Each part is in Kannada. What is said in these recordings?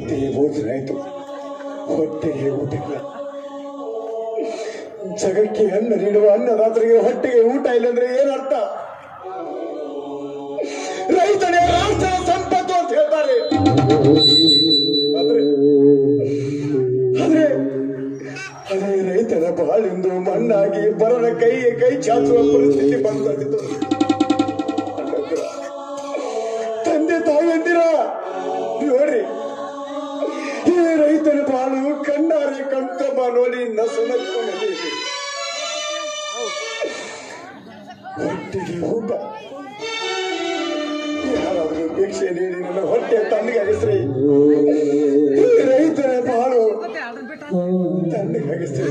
ಹೊಟ್ಟೆಗೆ ಭೋಜನ ಆಯ್ತು ಹೊಟ್ಟೆಗೆ ಊಟ ಇಲ್ಲ ಜಗಕ್ಕೆ ಅನ್ನ ನೀಡುವ ಅನ್ನದಾತರಿಗೆ ಹೊಟ್ಟೆಗೆ ಊಟ ಇಲ್ಲ ಅಂದ್ರೆ ಏನರ್ಥ ರೈತನೇ ರಾಷ್ಟ್ರದ ಸಂಪತ್ತು ಅಂತ ಹೇಳ್ತಾರೆ ಆದ್ರೆ ಆದ್ರೆ ಅದೇ ರೈತನ ಬಾಳಿಂದು ಮಣ್ಣಾಗಿ ಬರನ ಕೈಗೆ ಕೈ ಚಾಚುವ ಪರಿಸ್ಥಿತಿ ಬಂದಿದ್ದು ತಂದೆ ತಾಯಿಯಂದಿರ ನೋಡ್ರಿ ಈ ರೈತನ ಬಾಳು ಕಣ್ಣಾರೆ ಕಣ್ಕಂಬ ನೋಡಿ ನಸುನಕ್ಕೊಂಡಿ ಹೊಟ್ಟೆಗೆ ಊಟ ಯಾರಾದ್ರೂ ಭಿಕ್ಷೆ ನೀಡಿ ನನ್ನ ಹೊಟ್ಟೆ ತಣ್ಣಗೆ ಅಗಿಸ್ರಿ ರೈತನ ಬಾಳು ತಣ್ಣಗೆ ಅಗಿಸ್ರಿ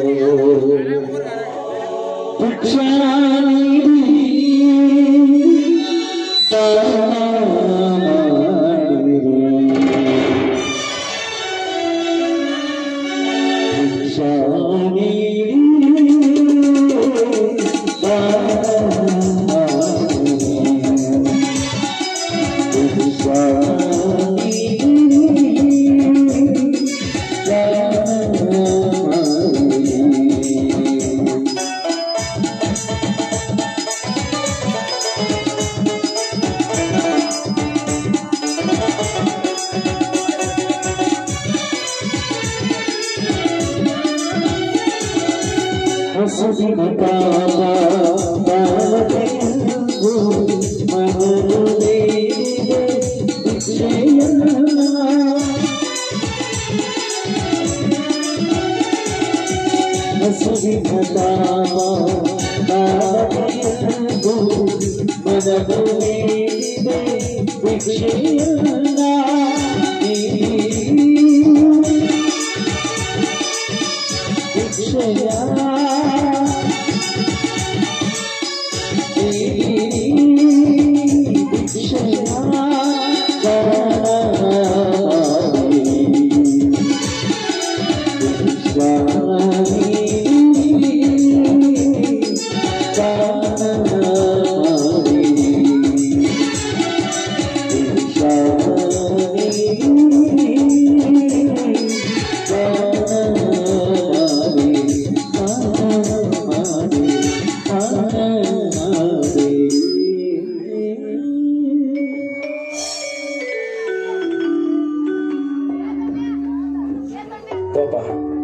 ಪಾಪ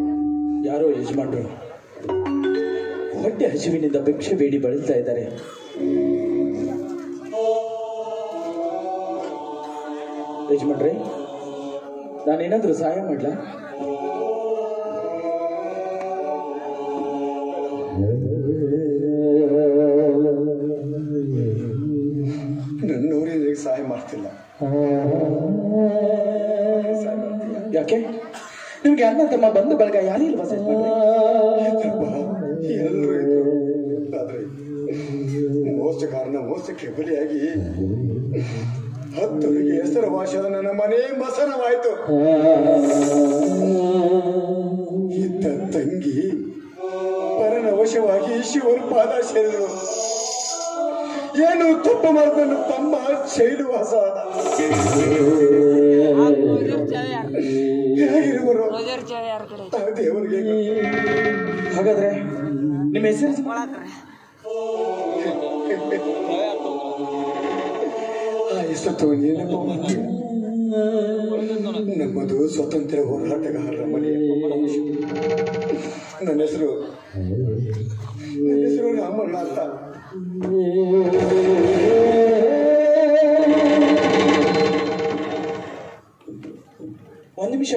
ಯಾರೋ ಯಜಮಾನ್ರು ಹೊಟ್ಟೆ ಹಸಿವಿನಿಂದ ಭಿಕ್ಷೆ ಬೇಡಿ ಬಳಲ್ತಾ ಇದ್ದಾರೆ ಯಜಮಾನ್ರೆ ನಾನೇನಾದ್ರೂ ಸಹಾಯ ಮಾಡ್ಲಾ ನನ್ನೂರಿಗೆ ಸಹಾಯ ಮಾಡ್ತಿಲ್ಲ ಯಾಕೆ ನಿಮ್ಗೆ ಅಣ್ಣ ತಮ್ಮ ಬಂಧು ಬಳಗ ಯಾರಿಲ್ವಾ ಯಜಮಾನ್ರೆ ಎಲ್ಲರೂ ಇದ್ರು ಆದ್ರೆ ಮೋಸಗಾರನ ಮೋಸಕ್ಕೆ ಬಲಿಯಾಗಿ ಹತ್ತರಿಗೆ ಹೆಸರುವಾಸದ ನನ್ನ ಮನೆ ಮಸನವಾಯ್ತು ಇದ್ದ ತಂಗಿ ಪರನ ವಶವಾಗಿ ಶಿವನ ಪಾದ ಸೇರಿದರು ಏನು ತಪ್ಪು ಮಾಡಿದ ತಮ್ಮ ಶೈಲವಾಸ ಆದ ಹೇಗಿರುವರು ಆ ದೇವರಿಗೆ ಗೊತ್ತು. ಹಾಗಾದ್ರೆ ನಿಮ್ಮ ಹೆಸರು ಆ ಹೆಸರು ನೆನಪ ನಮ್ಮದು ಸ್ವತಂತ್ರ ಹೋರಾಟಗಾರರ ಮನೆ ನನ್ನ ಹೆಸರು ನನ್ನ ಹೆಸರು ರಾಮಣ್ಣ ಅಂತ ಒಂದು ನಿಮಿಷ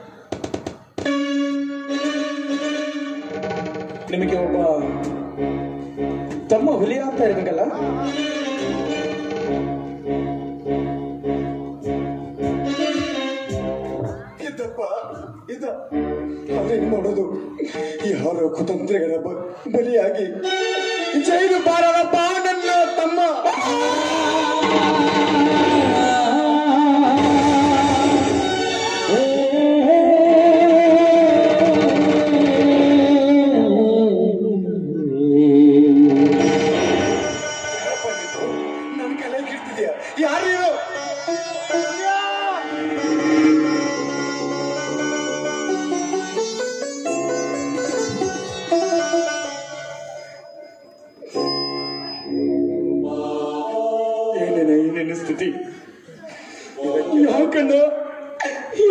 ನಿಮಗೆ ಒಬ್ಬ ತಮ್ಮ ಹುಲಿ ಅಂತ ಇರ್ಬೇಕಲ್ಲ ಇದ್ದಪ್ಪ ಇದ್ದ ಅದೇನು ಮಾಡೋದು ಯಾರೋ ಕುತಂತ್ರಿಗಳ ಬ- ಬಲಿಯಾಗಿ ಜೈಲು ಬಾರಪ್ಪ ನನ್ನ ತಮ್ಮ ಯಾರಪ್ಪ ನೀನು? ನನ್ನ ಕಲೆ ಕಿಡ್ತಿದ್ಯಾ ಯಾರು ಇವರು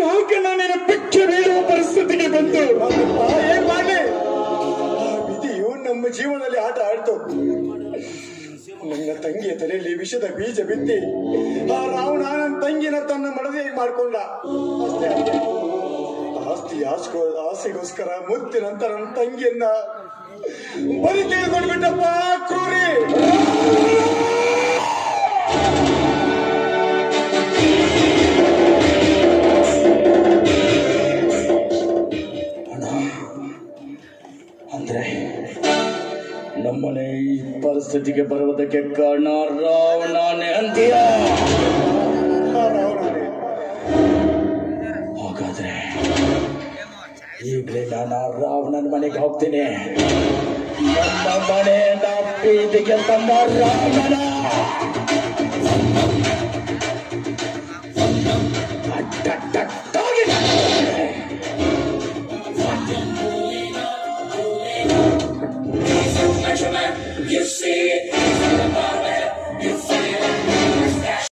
ಯಾಕೆ ನಾನೇನು ಭಿಕ್ಷೆ ಬೀಳುವ ಪರಿಸ್ಥಿತಿಗೆ ಬಂತು ಅದಪ್ಪ, ಏನ್ ಮಾಡ್ಲಿ ಆ ವಿಧಿಯು ನಮ್ಮ ಜೀವನದಲ್ಲಿ ಆಟ ಆಡ್ತು ನನ್ನ ತಂಗಿಯ ತಲೆಯಲ್ಲಿ ವಿಷದ ಬೀಜ ಬಿತ್ತಿ ಆ ರಾವಣ ನನ್ನ ತಂಗಿನ ತನ್ನ ಮಡದಿಯಾಗಿ ಮಾಡ್ಕೊಂಡ ಅಷ್ಟೇ ಅಷ್ಟೇ. ಆಸ್ತಿ ಆಸ್ಕೋ ಆಸೆಗೋಸ್ಕರ ಮುತ್ತಿನಂತ ನನ್ನ ತಂಗಿಯನ್ನ ಬಲಿ ತೆಗೆದುಕೊಂಡ್ಬಿಟ್ಟಪ್ಪ ಕ್ರೂರಿ ಅಂದ್ರೆ ನಮ್ಮನೆ ಈ ಪರಿಸ್ಥಿತಿಗೆ ಬರುವುದಕ್ಕೆ ಕಾರಣ ರಾವಣನೇ ಅಂತೀಯ ಆ ರಾವಣನೇ ಹಾಗಾದ್ರೆ ಈಗಲೇ ನಾನು ಆ ರಾವಣನ ಮನೆಗೆ ಹೋಗ್ತೀನಿ ನಮ್ಮ ಮನೆಯನ್ನ ಬೀದಿಗೆ ತಂದ ರಾವಣನ